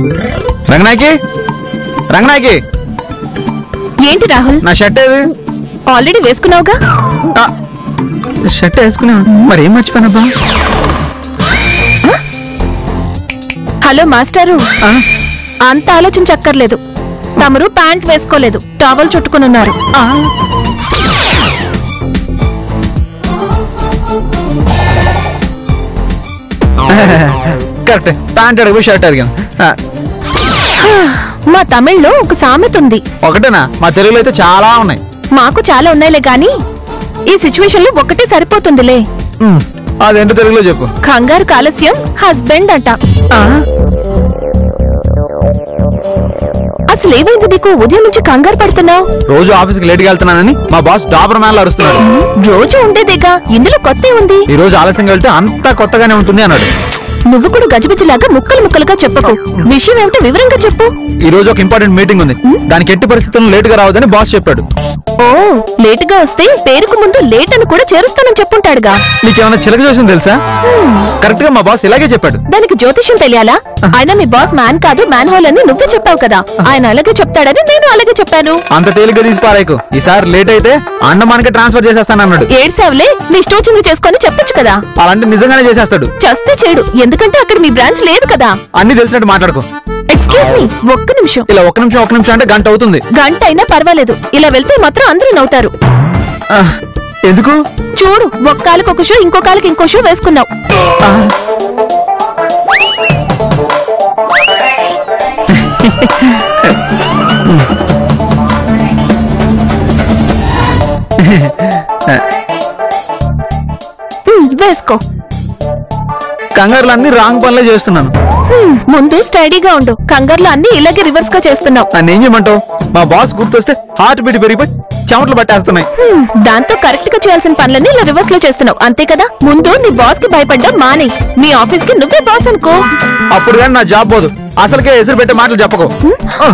రంగనాయకి రంగనాయకి ఏంటి రాహుల్ నా షర్ట్ ఏది ఆల్రెడీ వేసుకున్నావుగా ఆ, షర్ట్ వేసుకున్నా మరి ఏం మర్చిపోయినబ్బా హలో మాస్టారు అంత ఆలోచించక్కర్లేదు తమరు ప్యాంట్ వేసుకోలేదు టవల్ చుట్టుకుని ఉన్నారు కరెక్ట్ ప్యాంట్ అడిగి షర్ట్ అడిగాను ఆ, మా తమిళ్లో ఒక సామెత ఉంది ఒకటేనా మా తెలుగులో అయితే చాలా ఉన్నాయి మాకు చాలా ఉన్నాయిలే గాని ఈ సిచ్యువేషన్ లో ఒకటే సరిపోతుందిలే ఉమ్, అదేంటో తెలుగులో చెప్పు కంగారు కాలస్యం హస్బెండ్ అంట అసలు ఏమైంది నీకు ఉదయం నుంచి కంగారు పడుతున్నావు రోజు ఆఫీస్కి లేట్గా వెళ్తున్నానని మా బాస్ డాబర్ మ్యాన్లో అరుస్తున్నాడు రోజు ఉండేదేగా ఇందులో కొత్త ఉంది ఈ రోజు ఆలస్యంగా వెళ్తే అంతా కొత్తగానే ఉంటుంది అన్నాడు నువ్వు కూడా గజిబిజిలాగా ముక్కలు ముక్కలుగా చెప్పకు విషయం ఏమిటో వివరంగా చెప్పు ఈ రోజు ఒక ఇంపార్టెంట్ మీటింగ్ ఉంది దానికి ఎట్టి పరిస్థితుల్లో లేటుగా రావద్దని బాస్ చెప్పాడు ఓ లేటుగా వస్తే పేరుకు ముందు లేట్ అని కూడా చేరుస్తానని చెప్పుంటాడుగా నీకేమైనా చిలక చూసింది తెలుసా కరెక్ట్ గా మా బాస్ ఇలాగే చెప్పాడు దానికి జ్యోతిష్యం తెలియాలా ఆయన మీ బాస్ మ్యాన్ కాదు మ్యాన్ హోల్ అని నువ్వే చెప్పావు కదా ఆయన అలాగే చెప్తాడని నేను అలాగే చెప్పాను అంత తేలిగ్గా తీసి పారాయకు ఈసారి లేట్ అయితే అండమానికి ట్రాన్స్ఫర్ చేసేస్తానన్నాడు ఏడ్సావులే నీ స్టోచింగ్ చేసుకొని చెప్పొచ్చు కదా అలాంటి నిజంగానే చేసేస్తాడు చస్తే చేడు ఎందుకంటే అక్కడ మీ బ్రాంచ్ లేదు కదా అన్ని తెలిసినట్టు మాట్లాడుకో ఎక్స్క్యూజ్ మీ ఒక్క నిమిషం ఇలా ఒక్క నిమిషం ఒక్క నిమిషం అంటే గంట అవుతుంది గంట అయినా పర్వాలేదు ఇలా వెళ్తే మాత్రం అందరూ నవ్వుతారు ఆ, ఎందుకు చూడు ఒక కాలుకి ఒక షూ ఇంకో కాలుకి ఇంకో షూ వేసుకున్నావు ఆ, హ్మ్, వేసుకో కంగారులు అన్ని రాంగ్ పనులే చేస్తున్నాను హ్మ్, ముందు స్టడీగా ఉండు కంగారులో అన్ని ఇలాగే రివర్స్ గా చేస్తున్నావు నన్ను ఏం చేయమంటావు మా బాస్ గుర్తొస్తే హార్ట్ బీట్ పెరిగిపోయి చెమటలు పట్టేస్తున్నాయి హ్మ్, దాంతో కరెక్ట్ గా చేయాల్సిన పనులన్నీ ఇలా రివర్స్ లో చేస్తున్నావు అంతే కదా ముందు నీ బాస్ కి భయపడ్డా మానే మీ ఆఫీస్ కి నువ్వే బాస్ అనుకో అప్పుడు కానీ నా జాబ్ పోదు అసలుకే ఎసురు పెట్టే మాటలు చెప్పకు ఆ,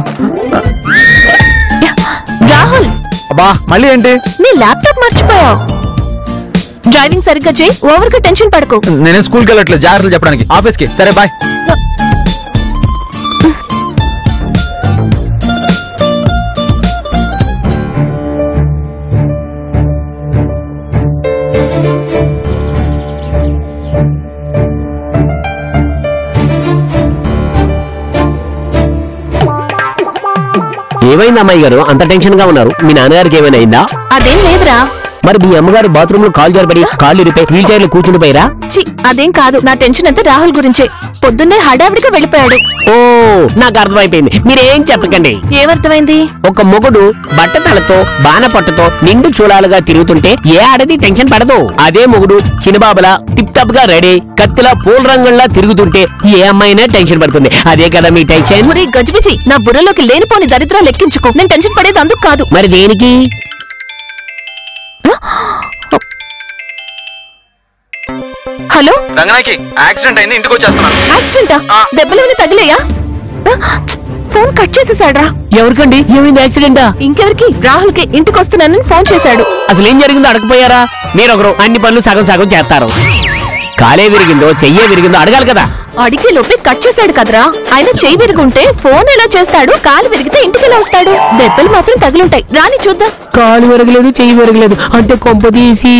రాహుల్ అబ్బా మళ్ళీ ఏంటి నీ ల్యాప్టాప్ మర్చిపోయావు డ్రైవింగ్ సరిగ్గా చేయి ఓవర్ గా టెన్షన్ పడకు నేనే స్కూల్కి వెళ్ళట్లేదు జాగ్రత్తలు చెప్పడానికి ఆఫీస్కి సరే బాయ్ ఏమైంది అమ్మాయి గారు అంత టెన్షన్ గా ఉన్నారు మీ నాన్నగారికి ఏమైనా అయిందా అదేం లేదురా మరి మీ అమ్మగారు బాత్రూమ్ లో కాలు జారబడి కాళ్ళు ఇరిపోయి వీల్ చైర్ లో కూర్చుండిపోయారా చి అదేం కాదు నా టెన్షన్ అంతా రాహుల్ గురించే పొద్దున్నే హడావిడిగా వెళ్ళిపోయాడు ఓ నాకు అర్థమైపోయింది మీరేం చెప్పకండి ఏమర్థమైంది ఒక మొగుడు బట్టతలతో బాణపట్టతో నిండు చూడాలుగా తిరుగుతుంటే ఏ ఆడది టెన్షన్ పడదు అదే మొగుడు చిన్నబాబులా టిప్ టాప్ గా రెడీ కత్తిలా పూల రంగుల్లా తిరుగుతుంటే ఏ అమ్మాయినా టెన్షన్ పడుతుంది అదే కదా మీ టెన్షన్ ఒరే గజిబిజి నా బుర్రలోకి లేనిపోని దరిద్రాలు లెక్కించుకో నేను టెన్షన్ పడేది అందుకు కాదు మరి దేనికి హలో రంగనాయకి యాక్సిడెంట్ అయింది ఇంటికి వచ్చేస్తున్నాను యాక్సిడెంటా ఆ. దెబ్బలేమైనా తగిలేయా ఆ, ఫోన్ కట్ చేసేసాడ్రా ఎవరికండి ఏమైంది యాక్సిడెంటా ఇంకెవరికి రాహుల్ కి ఇంటికి వస్తున్నానని ఫోన్ చేశాడు అసలు ఏం జరిగిందో అడగపోయారా మీరొకరు అన్ని పనులు సగం సగం చేస్తారు కాలే విరిగిందో చెయ్యే విరిగిందో అడగాలి కదా అడిగే లోపే కట్ చేశాడు కదరా ఆయన చెయ్యి విరుగుంటే ఫోన్ ఎలా చేస్తాడు కాలు విరిగితే ఇంటికి ఎలా వస్తాడు దెబ్బలు మాత్రం తగిలుంటాయి రాని చూద్దాం కాలు విరగలేదు చెయ్యి విరగలేదు అంటే కొంప తీసి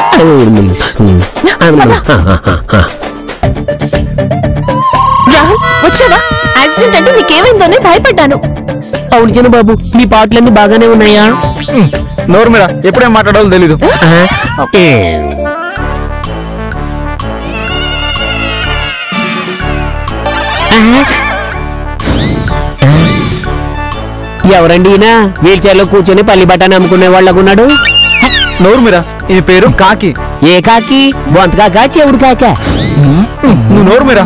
రాహుల్ వచ్చావా యాక్సిడెంట్ అంటే నీకేమైందోనే భయపడ్డాను అవును చిన్న బాబు మీ పాటలన్నీ బాగానే ఉన్నాయా నోరు మీద ఎప్పుడేం మాట్లాడాలో తెలీదు ఎవరండి ఈయన వీల్ చైర్ లో కూర్చొని పల్లి బట్టాన్ని అమ్ముకునే వాళ్ళకున్నాడు నోరు మీద ఈ పేరు కాకి ఏ కాకి బొంత కాక చెవుడు కాక నువ్వు నోరు మీద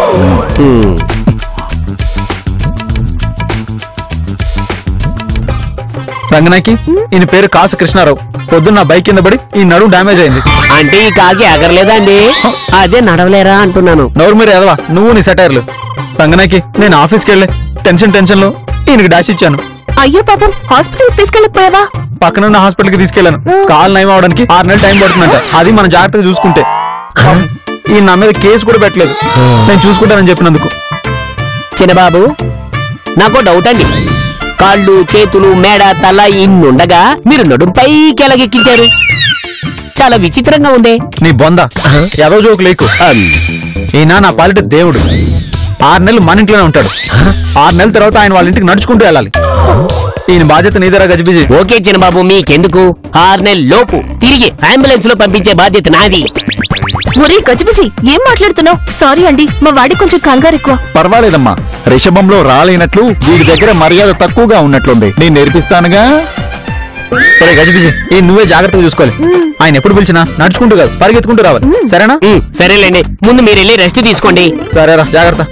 రంగనాయకి ఈయన పేరు కాసు కృష్ణారావు పొద్దున్న నా బైక్ కింద పడి ఈ నడుము డ్యామేజ్ అయింది అంటే ఈ కాకి ఎగరలేదా అండి అదే నడవలేరా అంటున్నాను నోరు మీద ఎదవా నువ్వు నీ సెటైర్లు రంగనాయకి నేను ఆఫీస్కి వెళ్ళే టెన్షన్ టెన్షన్ లో ఈయనకి డాష్ ఇచ్చాను అయ్యో పాపం హాస్పిటల్ తీసుకెళ్ళకపోయావా పక్కనున్న హాస్పిటల్ కి తీసుకెళ్లాను కాలు నయం అవడానికి ఆరు నెలలు టైం పడుతుందంట అది మనం జాగ్రత్తగా చూసుకుంటే ఈ నా మీద కేసు కూడా పెట్టలేదు నేను చూసుకుంటానని చెప్పినందుకు చిన్నబాబు నాకు డౌట్ అండి కాళ్ళు చేతులు మేడ తల ఇన్నుండగా మీరు నడుం పైకి ఎలాగెక్కించారు చాలా విచిత్రంగా ఉంది నీ బొంద ఏదో జోకు లేకు ఈయన నా పాలిట దేవుడు ఆరు నెలలు మన ఇంట్లోనే ఉంటాడు ఆరు నెలల తర్వాత ఆయన వాళ్ళ ఇంటికి నడుచుకుంటూ వెళ్ళాలి ఈయన బాధ్యత నీదరా గజిబిజి ఓకే చిన్నబాబు మీకెందుకు ఆరు నెలల లోపు తిరిగి అంబులెన్స్ లో పంపించే బాధ్యత నాది ఒరే గజిబిజి ఏం మాట్లాడుతున్నావు సారీ అండి మా వాడి కొంచెం కంగారు ఎక్కువ పర్వాలేదమ్మా రిషభంలో రాలేనట్లు వీడి దగ్గర మర్యాద తక్కువగా ఉన్నట్లుంది నేను నేర్పిస్తానుగా సరే గజిబిజి ఈ నువ్వే జాగ్రత్తగా చూసుకోవాలి ఆయన ఎప్పుడు పిలిచినా నడుచుకుంటూ కాదు పరిగెత్తుకుంటూ రావాలి సరేనా ఉమ్, సరేలేండి ముందు మీరు వెళ్ళి రెస్ట్ తీసుకోండి సరేరా జాగ్రత్త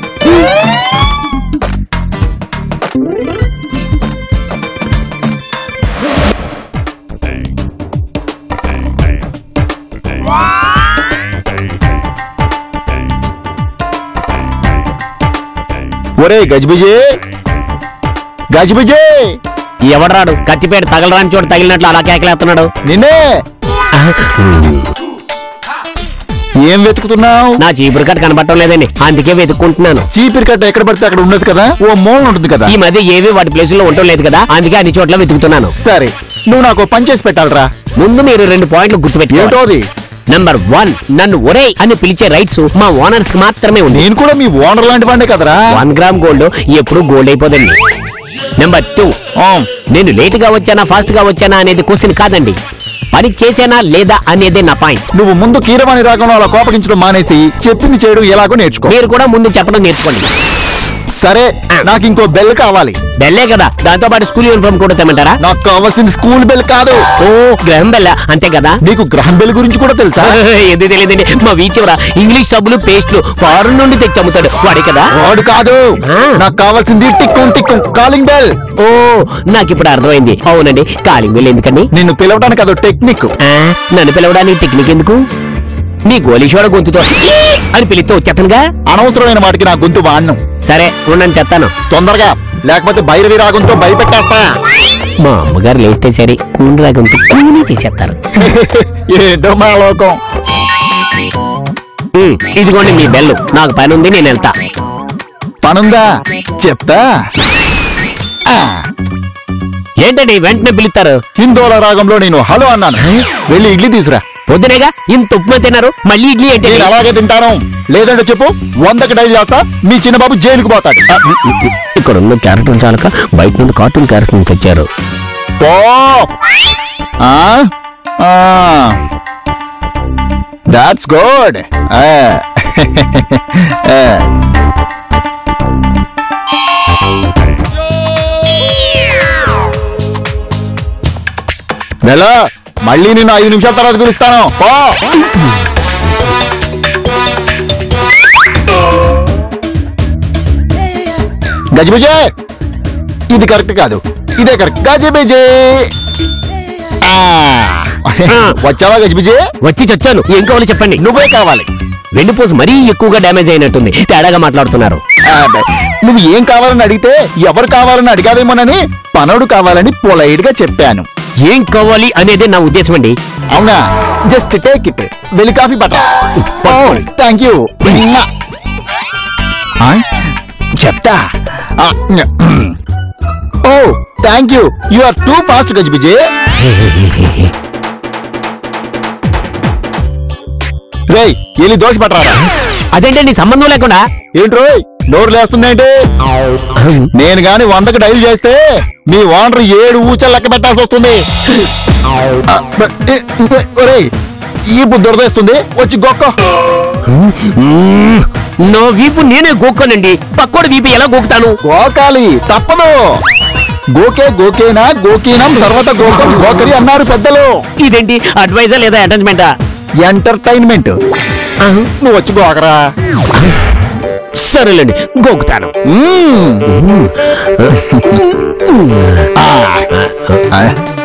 ఒరే గజిబిజే గజిబిజే ఎవడరాడు కత్తిపేట తగలరాని చోట తగిలినట్లు అలా కేకలేస్తున్నాడు నిన్నే ఏం వెతుకుతున్నావు నా చీపురు కట్ట కనపడటం లేదండి అందుకే వెతుక్కుంటున్నాను చీపిరి కట్ట ఎక్కడ పడితే అక్కడ ఉండదు కదా ఓ మూల ఉంటుంది కదా ఈ మధ్య ఏవి వాటి ప్లేస్ లో ఉండటం లేదు కదా అందుకే అన్ని చోట్ల వెతుకుతున్నాను సరే నువ్వు నాకు ఓ పని చేసి పెట్టాలరా ముందు మీరు రెండు పాయింట్లు గుర్తుపెట్టుకోవాలి ఏమిటోది నంబర్ వన్ నన్ను ఒరే అని పిలిచే రైట్స్ మా ఓనర్స్ కి మాత్రమే ఉంది నేను కూడా మీ ఓనర్ లాంటి వాడినే కదరా వన్ గ్రామ్ గోల్డ్ ఎప్పుడు గోల్డ్ అయిపోదండి నెంబర్ టూ ఆ, నేను లేట్ గా వచ్చానా ఫాస్ట్ గా వచ్చానా అనేది క్వశ్చన్ కాదండి పని చేశానా లేదా అనేది నా పాయింట్ నువ్వు ముందు కీరవాణి రాగంలో అలా కోపగించడం మానేసి చెప్పింది చేయడం ఎలాగో నేర్చుకో మీరు కూడా ముందు చెప్పడం నేర్చుకోండి సరే నాకు ఇంకో బెల్ కావాలి బెల్లే కదా దాంతో పాటు స్కూల్ యూనిఫామ్ కూడా తెమ్మంటారా నాకు కావాల్సింది స్కూల్ బెల్ కాదు ఓ గ్రహం బెల్ల అంతే కదా నీకు గ్రహం బెల్ గురించి కూడా తెలుసా ఎందుకు తెలియదండి మా వీచివర ఇంగ్లీష్ సబ్బులు పేస్ట్లు ఫారెన్ నుండి తెచ్చి అమ్ముతాడు వాడే కదా వాడు కాదు ఆ. నాకు కావాల్సింది టిక్కు టిక్కు కాలింగ్ బెల్ ఓ నాకు ఇప్పుడు అర్థమైంది అవునండి కాలింగ్ బిల్ ఎందుకండి నిన్ను పిలవడానికి అదో టెక్నిక్ ఆ, నన్ను పిలవడానికి టెక్నిక్ ఎందుకు మీ గోలీశ్వర గొంతుతో "ఈ" అని పిలిస్తే వచ్చేతనుగా అనవసరమైన వాటికి నా గొంతు వాడను సరే ఉండండి తెస్తాను తొందరగా లేకపోతే భైరవి రాగంతో భయపెట్టేస్తా మా అమ్మగారు లేస్తే సరే కూని రాగంతో కూని చేసేస్తారు ఏంటో మా లోకం ఉమ్, ఇదిగోండి మీ బెల్లు నాకు పని ఉంది నేను వెళ్తా పనుందా చెప్తా ఆ, ఏంటండి వెంటనే పిలుస్తారు హిందోళ రాగంలో నేను హలో అన్నాను వెళ్ళి ఇడ్లీ తీసురా పొద్దునేగా ఇంత ఉప్మా తిన్నారు మళ్ళీ ఇడ్లీ ఏంటి నేను అలాగే తింటాను లేదంటే చెప్పు వందకి డైల్ చేస్తా మీ చిన్నబాబు జైలుకు పోతాడు ఇక్కడ ఉన్న క్యారెక్టర్ చాలక బయట నుండి కార్టూన్ క్యారెక్టర్ తెచ్చారు పో దాట్స్ గుడ్ వెళ్ళా మళ్ళీ నేను ఐదు నిమిషాల తర్వాత పిలుస్తాను పో గజిబిజే ఇది కరెక్ట్ కాదు ఇదే కరెక్ట్ గజిబిజే ఆ. వచ్చావా గజిబిజే వచ్చి చచ్చాను ఏం కావాలో చెప్పండి నువ్వే కావాలి వెండిపోసు మరీ ఎక్కువగా డ్యామేజ్ అయినట్టుంది తేడాగా మాట్లాడుతున్నారు ఆ, బె- నువ్వు ఏం కావాలని అడిగితే ఎవరు కావాలని అడిగావేమోనని పనోడు కావాలని పొలైట్ గా చెప్పాను ఏం కావాలి అనేది నా ఉద్దేశం అండి అవునా జస్ట్ టేక్ ఇట్ వెళ్ళి కాఫీ పట్ట థ్యాంక్ యూ చెప్తా ఆ, ఓ thank you you are too fast గజిబిజే రేయ్ వెళ్ళి దోష పట్టరా అదేంటండి సంబంధం లేకుండా ఏంట్రో నోరు లేస్తుందేంటి నేను గాని వందకి డైల్ చేస్తే మీ ఓనర్ ఏడు ఊచలు లెక్క పెట్టాల్సి వస్తుంది ఆ, బ- ఏ- ఏ- ఒరేయ్ ఈ బుద్ధురదేస్తుంది వచ్చి గొక్క మ్మ్. నా వీపు నేనే గోక్కోనండి పక్కోడి వీపు ఎలా గోకుతాను గోకాలి తప్పదు గోకే గోకేనా గోకీనం సర్వత గోకం గోకరి అన్నారు పెద్దలు ఇదేంటి అడ్వైజర్ లేదా అటాచ్మెంటా ఎంటర్టైన్మెంట్ నువ్వు వచ్చి గోకరా సరేలేండి గోకుతాను మ్మ్. ఆ. ఆ.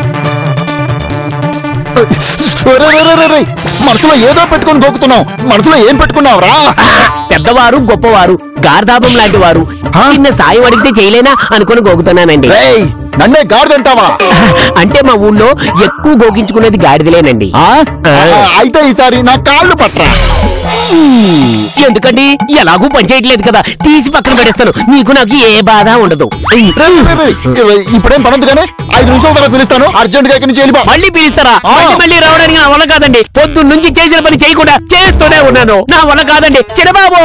ఒరే, ఒరే, ఒరే, ఒరే. మనసులో ఏదో పెట్టుకొని గోకుతున్నావు మనసులో ఏం పెట్టుకున్నావురా పెద్దవారు గొప్పవారు గార్ధాపం లాంటి వారు హా? చిన్న సాయం అడిగితే చేయలేనా అనుకుని గోకుతున్నానండి రేయ్ నన్నే గాడిదంటావా అంటే మా ఊళ్ళో ఎక్కువ గోకించుకునేది గాడిదలేనండి ఆ? ఆ, అయితే ఈసారి నా కాళ్ళు పట్రా ఎందుకండి ఎలాగూ పనిచేయట్లేదు కదా తీసి పక్కన పెడేస్తాను నీకు నాకు ఏ బాధ ఉండదు రే, రే, రే, రే, ఇప్పుడేం పనుంది కానీ ఐదు నిమిషాల తర్వాత పిలుస్తాను అర్జెంట్ గా ఇక్కడి నుంచి వెళ్ళిపో మళ్ళీ పిలుస్తారా ఆ. మళ్ళీ మళ్ళీ రావడానికి నా వల్ల కాదండి పొద్దున్న నుంచి చేసిన పని చేయకుండా చేస్తూనే ఉన్నాను నా వల్ల కాదండి చిరబాబు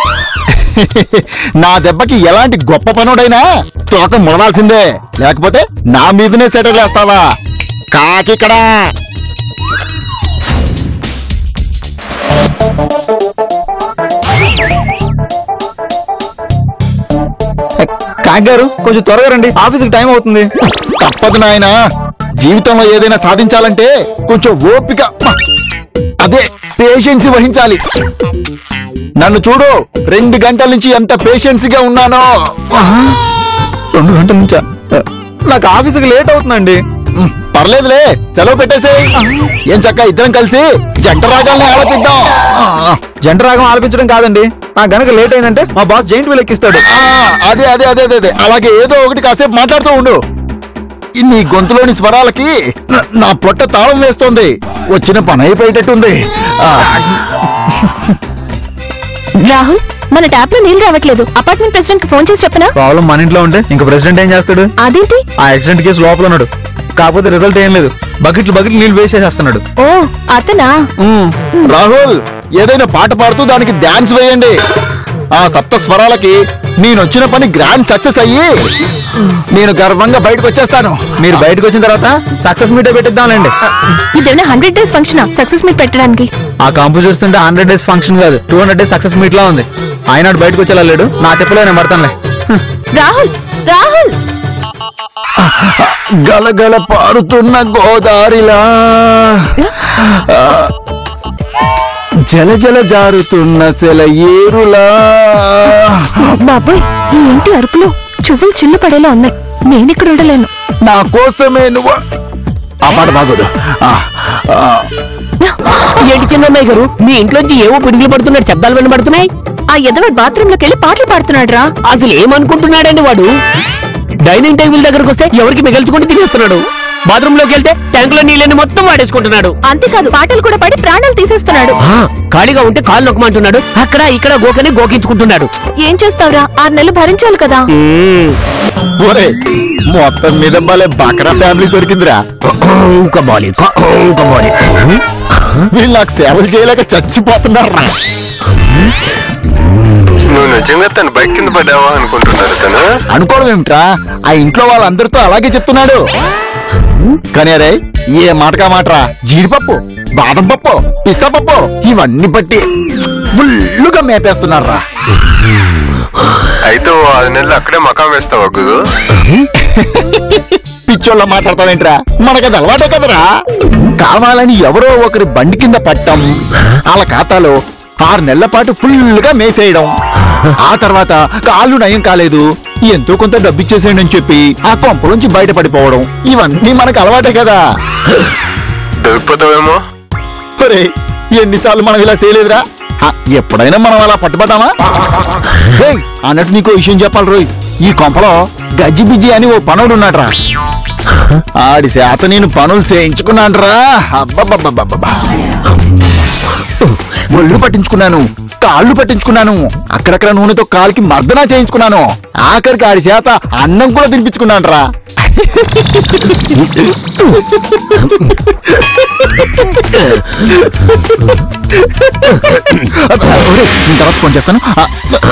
నా దెబ్బకి ఎలాంటి గొప్ప పనుడైనా తోక ముడవాల్సిందే లేకపోతే నా మీదనే సెటిల్ వేస్తావా కాకిక్కడ కాక్ గారు కొంచెం త్వరగా రండి ఆఫీస్కి టైం అవుతుంది తప్పదు నాయనా జీవితంలో ఏదైనా సాధించాలంటే కొంచెం ఓపిక అదే పేషెన్సీ వహించాలి నన్ను చూడు రెండు గంటల నుంచి ఎంత పేషెన్సీ గా ఉన్నానో రెండు గంటల నుంచా నాకు ఆఫీస్కి లేట్ అవుతుందండి ఉమ్, పర్లేదులే సెలవు పెట్టేసేయ్ ఏం చక్క ఇద్దరం కలిసి జంట రాగాల్ని ఆలపిద్దాం ఆ, జంట రాగం ఆలపించడం కాదండి నాకు గనక లేట్ అయిందంటే మా బాస్ జైంట్ వీల్ ఎక్కిస్తాడు ఆ, అదే అదే అదే అదే, అదే అలాగే ఏదో ఒకటి కాసేపు మాట్లాడుతూ ఉండు ఈ నీ గొంతులోని స్వరాలకి నా- నా పొట్ట తాళం వేస్తోంది వచ్చిన పని అయిపోయేటట్టుంది ఆ, రాహుల్ మన ట్యాప్ లో నీళ్లు రావట్లేదు అపార్ట్మెంట్ ప్రెసిడెంట్ కి ఫోన్ చేసి చెప్పనా ప్రాబ్లం మన ఇంట్లో ఉంటే ఇంకా ప్రెసిడెంట్ ఏం చేస్తాడు అదేంటి ఆ యాక్సిడెంట్ కేసు లోపల ఉన్నాడు కాకపోతే రిజల్ట్ ఏం లేదు బకెట్లు బకెట్లు నీళ్ళు వేస్ట్ చేసేస్తున్నాడు ఓ అతనా ఉమ్. రాహుల్ ఏదైనా పాట పాడుతూ దానికి డాన్స్ వేయండి ఆ సప్త స్వరాలకి నేను వచ్చిన పని గ్రాండ్ సక్సెస్ అయ్యి నేను గర్వంగా బయటకు వచ్చేస్తాను మీరు బయటకు వచ్చిన తర్వాత సక్సెస్ మీటే పెట్టిద్దాంలేండి ఇదేమైనా hundred days function success meet పెట్టడానికి ఆ కంపు చూస్తుంటే హండ్రెడ్ డేస్ ఫంక్షన్ కాదు two hundred days success meet లా ఉంది ఆయన బయటకు వచ్చేలా లేడు నా తిప్పలే నేను పడతానులే రాహుల్ రాహుల్ గలగల పారుతున్న గోదారిలా ఆ, జల జల జారుతున్న సెల ఏరులా బాబోయ్ ఈ ఇంటి అరుపులు చువ్వులు చిల్లు పడేలా ఉన్నాయి నేను ఇక్కడ ఉండలేను నా కోసమే నువ్వు ఆ పాట బాగోదు ఆ, ఆ, ఏంటి చిన్నమ్మాయి గారు మీ ఇంట్లోంచి ఏవో పిడుగులు పడుతున్నాడు శబ్దాలు వినబడుతున్నాయి ఆ ఎదవ బాత్రూమ్ లోకి వెళ్ళి పాటలు పాడుతున్నాడు రా అసలు ఏమనుకుంటున్నాడండి వాడు డైనింగ్ టేబుల్ దగ్గరకు వస్తే ఎవరికి మిగల్చుకుంటూ తినేస్తున్నాడు బాత్రూమ్ లోకి వెళ్తే ట్యాంకులో నీళ్ళని మొత్తం వాడేసుకుంటున్నాడు అంతేకాదు పాటలు కూడా పాడి ప్రాణాలు తీసేస్తున్నాడు ఆ, ఖాళీగా ఉంటే కాళ్ళు నొక్కమంటున్నాడు అక్కడ ఇక్కడ గోకని గోకించుకుంటున్నాడు ఏం చేస్తావురా ఆరు నెలలు భరించాలి కదా మ్మ్. ఒరే మొత్తం మీద భలే బకరా ఫ్యామిలీ దొరికిందిరా ఇంకా బాలి ఇంకా బాలి వీళ్ళు నాకు సేవలు చేయలేక చచ్చిపోతున్నారా నువ్వు నిజంగా తన బైక్ కింద పడ్డావా అనుకుంటున్నాడు తను అనుకోవడం ఏమిట్రా ఆ ఇంట్లో వాళ్ళందరితో అలాగే చెప్తున్నాడు కానీ అరే ఏ మాటకా మాటరా జీడిపప్పు బాదం పప్పు పిస్తా పప్పు ఇవన్నీ బట్టి ఫుల్లుగా మేపేస్తున్నారా అయితే ఓ ఆరు నెలలు అక్కడే మకాం వేస్తావా గురు పిచ్చోళ్ళ మాట్లాడతావేంట్రా మనకది అలవాటే కదరా కావాలని ఎవరో ఒకరి బండి కింద పట్టం వాళ్ళ ఖాతాలో ఆరు నెలల పాటు ఫుల్ గా మేసేయడం ఆ తర్వాత కాళ్ళు నయం కాలేదు ఎంతో కొంత డబ్బిచ్చేసేయండి అని చెప్పి ఆ కొంపలోంచి బయటపడిపోవడం ఇవన్నీ మనకు అలవాటే కదా దొరికిపోతావేమో ఒరే ఎన్నిసార్లు మనం ఇలా చేయలేదురా ఆ, ఎప్పుడైనా మనం అలా పట్టుబడ్డామా రేయ్, అన్నట్టు నీకు విషయం చెప్పాలి రోయ్ ఈ కొంపలో గజ్జి బిజ్జి అని ఓ పనుడు ఉన్నాడ్రా ఆడి చేత నేను పనులు చేయించుకున్నాడ్రా అబ్బబ్బబ్బబ్బబ్బా ఒళ్ళు పట్టించుకున్నాను కాళ్ళు పట్టించుకున్నాను అక్కడక్కడ నూనెతో కాలికి మర్దనా చేయించుకున్నాను ఆఖరికి ఆడి చేత అన్నం కూడా తినిపించుకున్నాను రా నేను తర్వాత ఫోన్ చేస్తాను ఆ,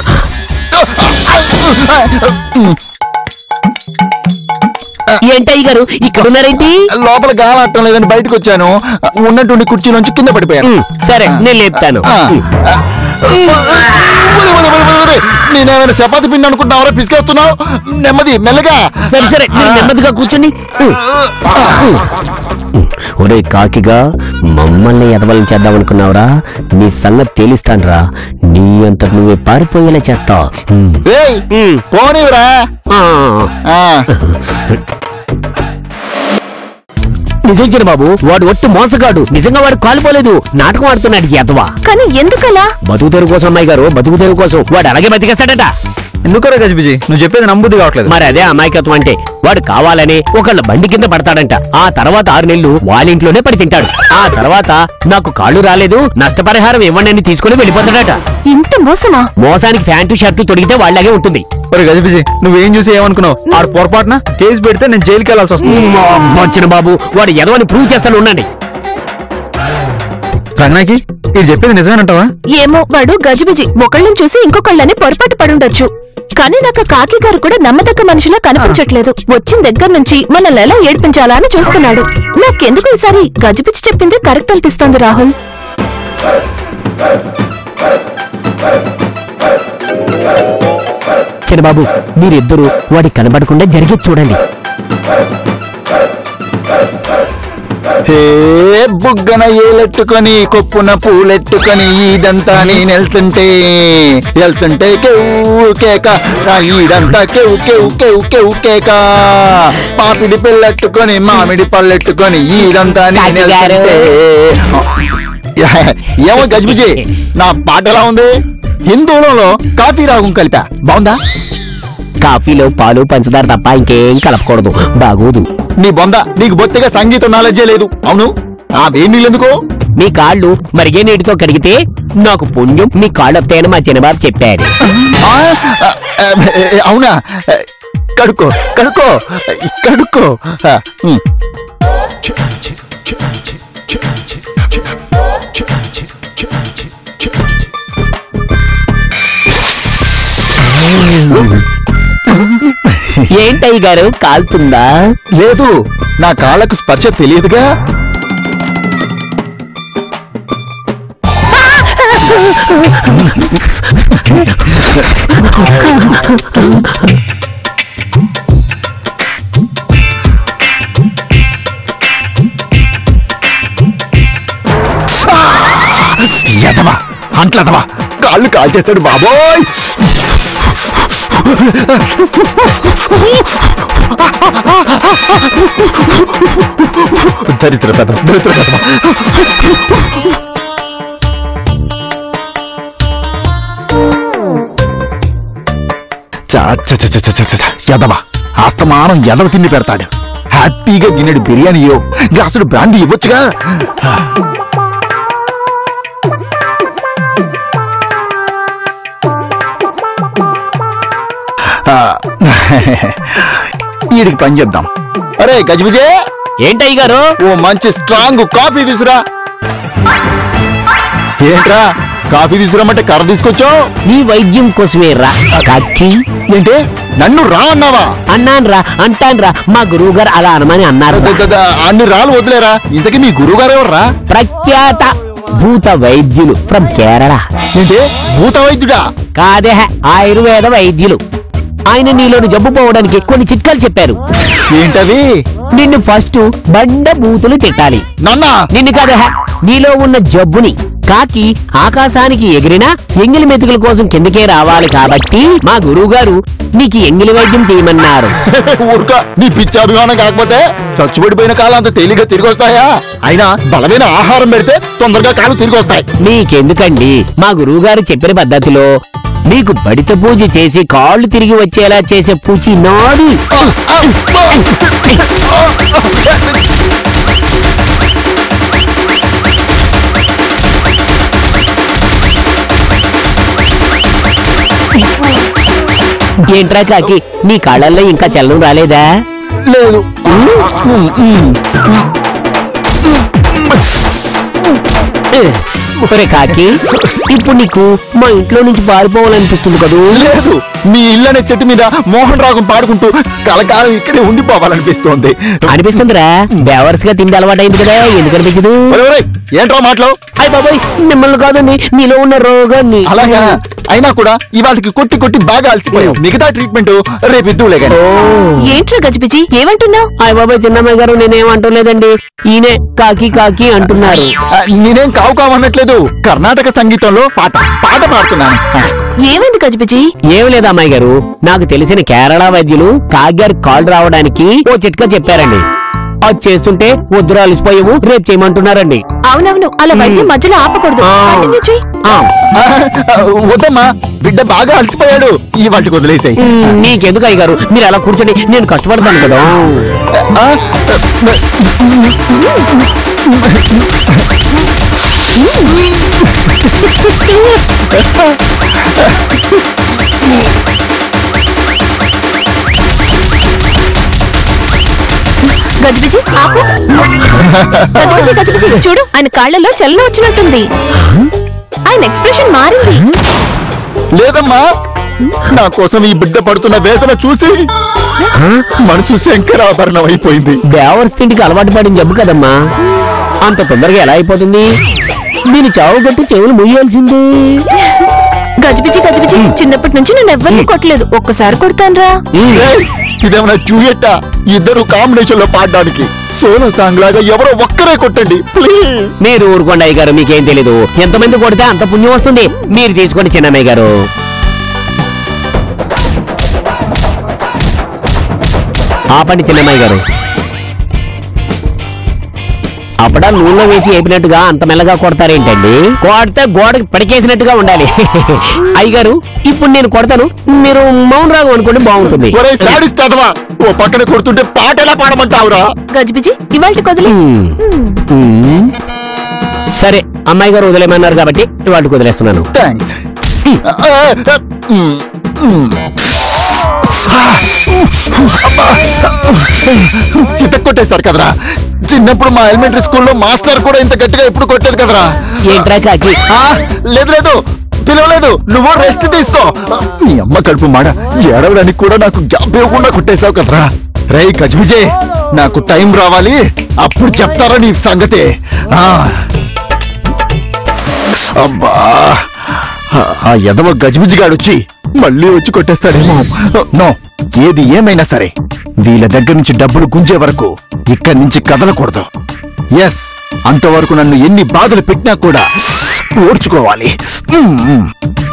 ఏంటయ్య గారు ఇక్కడ ఉన్నారేంటి లోపల గాలాడటం లేదని బయటకు వచ్చాను ఉన్నటువంటి కుర్చీలోంచి కింద పడిపోయాను మ్మ్, సరే నేను లేపుతాను ఆ, ఆ, ఒరే, ఒరే, ఒరే, ఒరే, ఒరే, నేనేమైనా చపాతి పిండి అనుకుంటున్నావరా పిసికేస్తున్నావు నెమ్మది మెల్లగా సరే సరే మీరు నెమ్మదిగా కూర్చోండి ఒరే కాకిగా మమ్మల్ని ఎదవలం చేద్దాం అనుకున్నావురా నీ సంగతి తేలిస్తానురా నీ అంత నువ్వే పారిపోయేలా చేస్తావు రేయ్ మ్మ్. పోనీవిరా ఆ, నిజం బాబు వాడు ఒట్టు మోసగాడు నిజంగా వాడు కాలిపోలేదు నాటకం ఆడుతున్నాడు ఎదవా కానీ ఎందుకలా బతుకు తెరువు కోసం అమ్మాయి గారు బతుకు తెరువు కోసం వాడు అలాగే బతికేస్తాడట ఎందుకరా గజిబిజి నువ్వు చెప్పేది నమ్ముద్ది కావట్లేదు మరి అదే అమాయకత్వం అంటే వాడు కావాలని ఒకళ్ళ బండి కింద పడతాడంట ఆ తర్వాత ఆరు నెలలు వాళ్ళ ఇంట్లోనే పడి తింటాడు ఆ తర్వాత నాకు కాళ్ళు రాలేదు నష్టపరిహారం ఇవ్వండి అని తీసుకుని వెళ్ళిపోతాడట ఇంత మోసమా మోసానికి ప్యాంటు షర్టు తొడిగితే వాళ్ళలాగే ఉంటుంది ఒరే గజిబిజి నువ్వేం చూసి ఏమనుకున్నావు ఆడు పొరపాటున కేసు పెడితే నేను జైలుకి వెళ్ళాల్సి వస్తుంది వచ్చిన బాబు వాడు ఎదవని ప్రూవ్ చేస్తాను ఉండండి రంగనాకి ఇది చెప్పేది నిజమేనంటావా ఏమో వాడు గజిబిజి ఒకళ్ళని చూసి ఇంకొకళ్ళని పొరపాటు పడుండొచ్చు కానీ నాకు కాకి గారు కూడా నమ్మదగ్గ మనిషిలా కనిపించట్లేదు వచ్చిన దగ్గర నుంచి మనల్ని ఎలా ఏడిపించాలా అని చూస్తున్నాడు నాకెందుకు ఈసారి గజిబిజి చెప్పింది కరెక్ట్ అనిపిస్తోంది రాహుల్ చిన్నబాబు మీరిద్దరూ వాడి కనబడకుండా జరిగి చూడండి హే బుగ్గన ఏలెట్టుకొని కొప్పున పూలెట్టుకొని ఇదంతా నేను వెళ్తుంటే వెళ్తుంటే కెవ్వు కేక ఆ ఈడంతా కెవ్వు కెవ్వు కెవ్వు కెవ్వు కేక పాపిడి పిల్లెట్టుకొని మామిడి పళ్ళెట్టుకొని ఇదంతా నేను కాకి గారు. వెళ్తుంటే ఏమో గజిబిజి నా పాట ఎలా ఉంది హిందూలో కాఫీ రాగం కలిపా బాగుందా కాఫీలో పాలు పంచదార తప్ప ఇంకేం కలపకూడదు బాగోదు నీ బొంద నీకు బొత్తిగా సంగీతం నాలెడ్జే లేదు అవును ఆ వేడి నీళ్ళు ఎందుకు మీ కాళ్ళు మరిగే నీటితో కడిగితే నాకు పుణ్యం మీ కాళ్ళు వస్తాయని మా చిన్నబాబు చెప్పాడు ఆ, ఆ, ఆ, అవునా కడుక్కో కడుక్కో కడుక్కో ఆ, ఉమ్. ఏంటయ్య గారు కాలుతుందా లేదు నా కాళ్ళకు స్పర్శ తెలియదుగా ఎదవా అంట్లదవా కాళ్ళు కాల్చేశాడు బాబోయ్ దరిద్ర పెద్ద దరిద్ర పెద్ద చ చ చ చ చ చ చ. ఎదవ ఆస్తమానం ఎదవ తిండి పెడతాడు హ్యాపీగా గిన్నెడు బిర్యానీయో గ్లాసుడు బ్రాందీ ఇవ్వొచ్చుగా ఆ, ఈడికి పని చేద్దాం అరే గజబిజే ఏంటయ్య గారు ఓ మంచి స్ట్రాంగ్ కాఫీ తీసురా ఏంట్రా కాఫీ తీసుకురమ్మంటే కర్ర తీసుకొచ్చావు నీ వైద్యం కోసమే రా కాకి ఏంటి నన్ను రా అన్నావా అన్నాను రా అంటాను రా మా గురువు గారు అలా అనమని అన్నారు ద- ద- ద- అన్ని రాళ్ళు వదిలేరా ఇంతకీ మీ గురువు గారు ఎవర్రా ప్రఖ్యాత భూత వైద్యులు ఫ్రమ్ కేరళ ఏంటి భూత వైద్యుడా కాదే ఆయుర్వేద వైద్యులు ఆయన నీలోని జబ్బు పోవడానికి కొన్ని చిట్కాలు చెప్పారు ఏంటవి నిన్ను ఫస్ట్ బండ బూతులు తిట్టాలి నన్నా నిన్ను కాదే నీలో ఉన్న జబ్బుని కాకి ఆకాశానికి ఎగిరినా ఎంగిలి మెతుకుల కోసం కిందకే రావాలి కాబట్టి మా గురువు గారు నీకు ఎంగిలి వైద్యం చేయమన్నారు ఊరుక నీ పిచ్చి అభిమానం కాకపోతే చచ్చుబడిపోయిన కాలం అంత తేలిగ్గా తిరిగి వస్తాయా అయినా బలమైన ఆహారం పెడితే తొందరగా కాలు తిరిగి వస్తాయి నీకెందుకండి మా గురువు గారు చెప్పిన పద్ధతిలో మీకు బడిత పూజ చేసి కాళ్ళు తిరిగి వచ్చేలా చేసే పూచి నాడు ఏంట్రా కాకి నీ కాళ్ళల్లో ఇంకా చల్లం రాలేదా లేదు ఒరే కాకి ఇప్పుడు నీకు మా ఇంట్లో నుంచి పారిపోవాలనిపిస్తుంది కదూ లేదు మీ ఇల్లనే చెట్టు మీద మోహన్ రాగం పాడుకుంటూ కలకాలం ఇక్కడే ఉండిపోవాలనిపిస్తోంది అనిపిస్తుందిరా బేవర్స్ గా తిండి అలవాటైంది కదా ఎందుకు అనిపించదు ఒరేయ్, ఒరేయ్, ఏంట్రా మాటలు అయ్య బాబాయ్ మిమ్మల్ని కాదండి నీలో ఉన్న రోగాన్ని అలాగా అయినా కూడా ఇవాళకి కొట్టి కొట్టి బాగా అలసిపోయావు మిగతా ట్రీట్మెంట్ రేపు ఇద్దులే కానీ ఏంట్రా గజిబిజి ఏమంటున్నావు అయ్య బాబాయ్ చిన్నమ్మాయి గారు నేనేమంటలేదండి ఈయనే కాకి కాకి అంటున్నారు ఆ, నేనేం కావు కావు అనట్లేదు కర్ణాటక సంగీతంలో పాట పాట పాడుతున్నాను ఆ, ఏమైంది గజిబిజి ఏం లేదు అమ్మాయి గారు నాకు తెలిసిన కేరళ వైద్యులు కాగ్యార్ కాల్ రావడానికి ఓ చిట్కా చెప్పారండి అది చేస్తుంటే వద్దురా అలిసిపోయావు రేపు చేయమంటున్నారండి అవునవును అలా వైద్యం మధ్యలో ఆపకూడదు ఆ. కంటిన్యూ చెయ్యి ఆ, ఆ, వద్దమ్మా బిడ్డ బాగా అలసిపోయాడు ఈ వాటికి వదిలేసాయి మ్, నీకెందుకు అయ్యగారు మీరు అలా కూర్చొని నేను కష్టపడతాను కదా గజిబిజి ఆపు గజిబిజి గజిబిజి చూడు ఆయన కాళ్ళలో చలనం వచ్చినట్టుంది ఆయన ఎక్స్ప్రెషన్ మారింది లేదమ్మా నా కోసం ఈ బిడ్డ పడుతున్న వేదన చూసి మనసు శంకరాభరణం అయిపోయింది దేవర్ తిండికి అలవాటు పడిన జబ్బు కదమ్మా అంత తొందరగా ఎలా అయిపోతుంది దీని చావు కట్టి చెవులు ముయ్యాల్సిందే గజిబిజి గజిబిజి చిన్నప్పటి నుంచి నేను ఎవరిని కొట్టలేదు ఒక్కసారి కొడతానురా ఏయ్, ఇదేమన్నా చూయట్టా ఇద్దరు కాంబినేషన్ లో పాడడానికి సోలో సాంగ్ లాగా ఎవరో ఒక్కరే కొట్టండి ప్లీజ్ మీరు ఊరుకోండి అయ్య గారు మీకేం తెలీదు ఎంతమంది కొడితే అంత పుణ్యం వస్తుంది మీరు తీసుకోండి చిన్నమ్మాయి గారు ఆపండి చిన్నమ్మాయి గారు అప్పుడా నూనెలో వేసి వేపినట్టుగా అంత మెల్లగా కొడతారేంటండి కొడితే గోడకి పడికేసినట్టుగా ఉండాలి అయ్యగారు ఇప్పుడు నేను కొడతాను మీరు మౌన్ రాగం అనుకోండి బాగుంటుంది ఒరే సాడిస్ట్ అదవా ఓ పక్కన కొడుతుంటే పాట ఎలా పాడమంటావురా గజిబిజి ఇవాళ కొదిలి మ్మ్. మ్మ్. సరే అమ్మాయి గారు వదిలేమన్నారు కాబట్టి వాటికి వదిలేస్తున్నాను థ్యాంక్స్ చిత్త కొట్టేశారు కదరా చిన్నప్పుడు మా ఎలిమెంటరీ స్కూల్లో మాస్టర్ కూడా ఇంత గట్టిగా ఎప్పుడు కొట్టేది కదరా ఏంట్రా కాకి ఆ, లేదు లేదు పిలవలేదు నువ్వు రెస్ట్ తీసుకో నీ అమ్మ కడుపు మాడ ఏడవడానికి కూడా నాకు గ్యాప్ ఇవ్వకుండా కొట్టేశావు కదరా రై గజ్బిజే నాకు టైం రావాలి అప్పుడు చెప్తారా నీ సంగతి ఆ. అబ్బా ఆ ఎదవ గజిబిజిగాడు వచ్చి మళ్ళీ వచ్చి కొట్టేస్తాడేమో నో ఏది ఏమైనా సరే వీళ్ళ దగ్గర నుంచి డబ్బులు గుంజే వరకు ఇక్కడి నుంచి కదలకూడదు ఎస్ అంతవరకు నన్ను ఎన్ని బాధలు పెట్టినా కూడా ఓర్చుకోవాలి మ్మ్.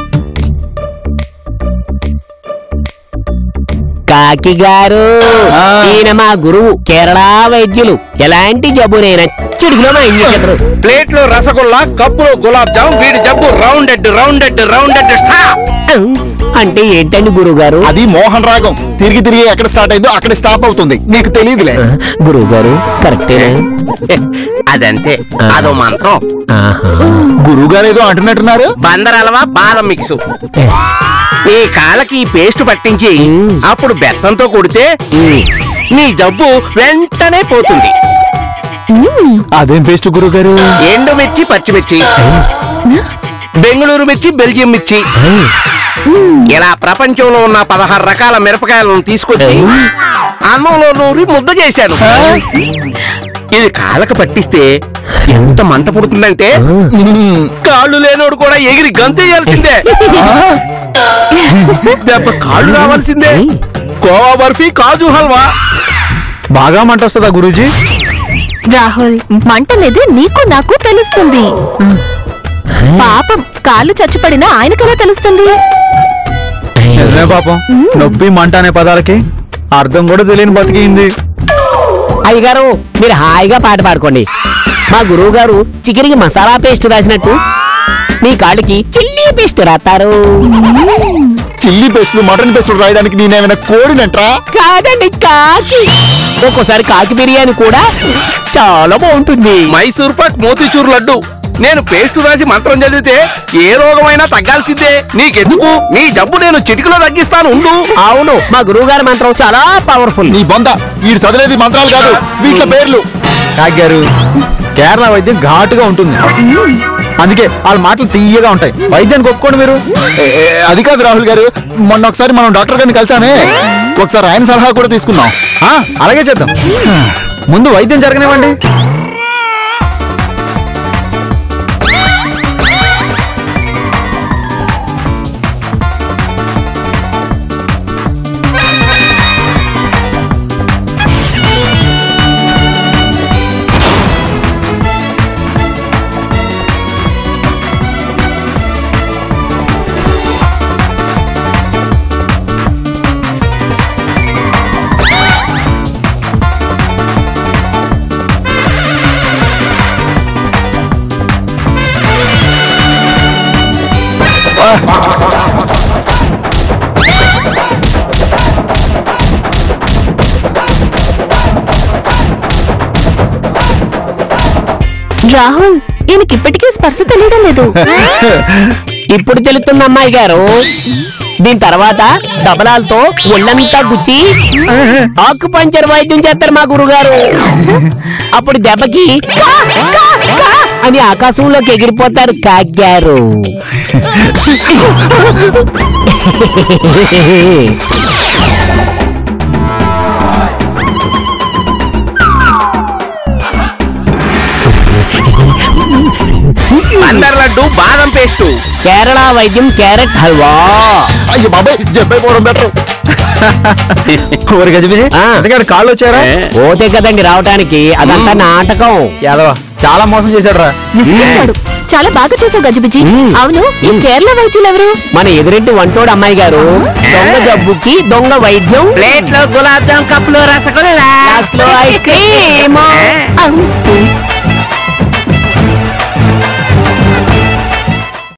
కాకి గారు ఆ. ఈయన మా గురువు కేరళ వైద్యులు ఎలాంటి జబ్బునైనా చిడుగులో మా ఇంజేశారు ప్లేట్ లో రసగుల్లా కప్పులో గులాబ్ జామ్ వీడి జబ్బు రౌండెడ్ రౌండెడ్ రౌండెడ్ స్టాప్ అంటే ఏంటండి గురువు గారు అది మోహన్ రాగం తిరిగి తిరిగి ఎక్కడ స్టార్ట్ అయిందో అక్కడ స్టాప్ అవుతుంది నీకు తెలియదులే గురువు గారు కరెక్టేనా అదంతే అదో మంత్రం ఆహా. గురువు గారు ఏదో అంటున్నట్టున్నారు బందరలవా బాదం మిక్స్ నీ కాళ్ళకి ఈ పేస్ట్ పట్టించి అప్పుడు బెత్తంతో కొడితే నీ జబ్బు వెంటనే పోతుంది అదేం పేస్ట్ గురువు గారు ఎండు మిర్చి పచ్చిమిర్చి బెంగళూరు మిర్చి బెల్జియం మిర్చి ఇలా ప్రపంచంలో ఉన్న పదహారు రకాల మిరపకాయలను తీసుకొచ్చి అన్నంలో నూరి ముద్ద చేశాను ఇది కాళ్ళకు పట్టిస్తే ఎంత మంట పుడుతుందంటే కాళ్ళు లేనోడు కూడా ఎగిరి గంతేయాల్సిందే దెబ్బ కాళ్ళు రావాల్సిందే కోవా బర్ఫీ కాజు హల్వా బాగా మంట వస్తుందా గురూజీ రాహుల్ మంటనేది నీకు నాకు తెలుస్తుంది పాపం కాళ్ళు చచ్చిపడినా ఆయనకెలా తెలుస్తుంది నిజమే పాపం నొప్పి మంట అనే పదాలకి అర్థం కూడా తెలియని బతికింది అయ్యగారు మీరు హాయిగా పాట పాడుకోండి మా గురువు గారు చికెన్కి మసాలా పేస్ట్ రాసినట్టు మీ కాళ్ళకి చిల్లీ పేస్ట్ రాస్తారు చిల్లీ పేస్టులు మటన్ పేస్టులు రాయడానికి నేనేమైనా కోడినంట్రా కాదండి కాకి ఒక్కోసారి కాకి బిర్యానీ కూడా చాలా బాగుంటుంది మైసూర్ పాక్ మోతిచూర్ లడ్డు నేను పేస్ట్ రాసి మంత్రం చదివితే ఏ రోగమైనా తగ్గాల్సిందే నీకెందుకు నీ జబ్బు నేను చిటికలో తగ్గిస్తాను ఉండు అవును మా గురువు గారి మంత్రం చాలా పవర్ఫుల్ నీ బొంద వీడు చదివేది మంత్రాలు కాదు స్వీట్ల పేర్లు కాగారు కేరళ వైద్యం ఘాటుగా ఉంటుంది అందుకే వాళ్ళ మాటలు తీయగా ఉంటాయి వైద్యానికి ఒప్పుకోండి మీరు ఏ, ఏ, అది కాదు రాహుల్ గారు మొన్న ఒకసారి మనం డాక్టర్ గారిని కలిసామే ఒకసారి ఆయన సలహా కూడా తీసుకున్నాం ఆ, అలాగే చేద్దాం ముందు వైద్యం జరగనివ్వండి రాహుల్ ఈయనకి ఇప్పటికీ స్పర్శ తెలియడం లేదు ఇప్పుడు తెలుస్తుంది అమ్మాయి గారు దీని తర్వాత దబలాలతో ఒళ్ళంతా గుచ్చి ఆకు పంచర్ వైద్యం చేస్తారు మా గురుగారు అప్పుడు దెబ్బకి "కా, కా, కా" అని ఆకాశంలోకి ఎగిరిపోతారు కాగ్గారు అందర్ లడ్డు బాదం పేస్టు కేరళ వైద్యం క్యారెట్ హల్వా అయ్యో బాబాయ్ జబ్బైపోవడం బెటర్ ఊరి గజిబిజి ఆ. అందుకని కాళ్ళు వచ్చారా పోతే కదండి రావటానికి అదంతా నాటకం యాదవ చాలా మోసం చేశాడు రా విసిగించాడు చాలా బాగా చేసావు గజిబిజి మ్మ్. అవును ఈ కేరళ వైద్యులు ఎవరు మన ఎదురింటి వంటోడు అమ్మాయి గారు దొంగ జబ్బుకి దొంగ వైద్యం ప్లేట్ లో గులాబ్ జామ్ కప్పులో రసగుల్లా గ్లాస్లో ఐస్ క్రీమ్ అవును.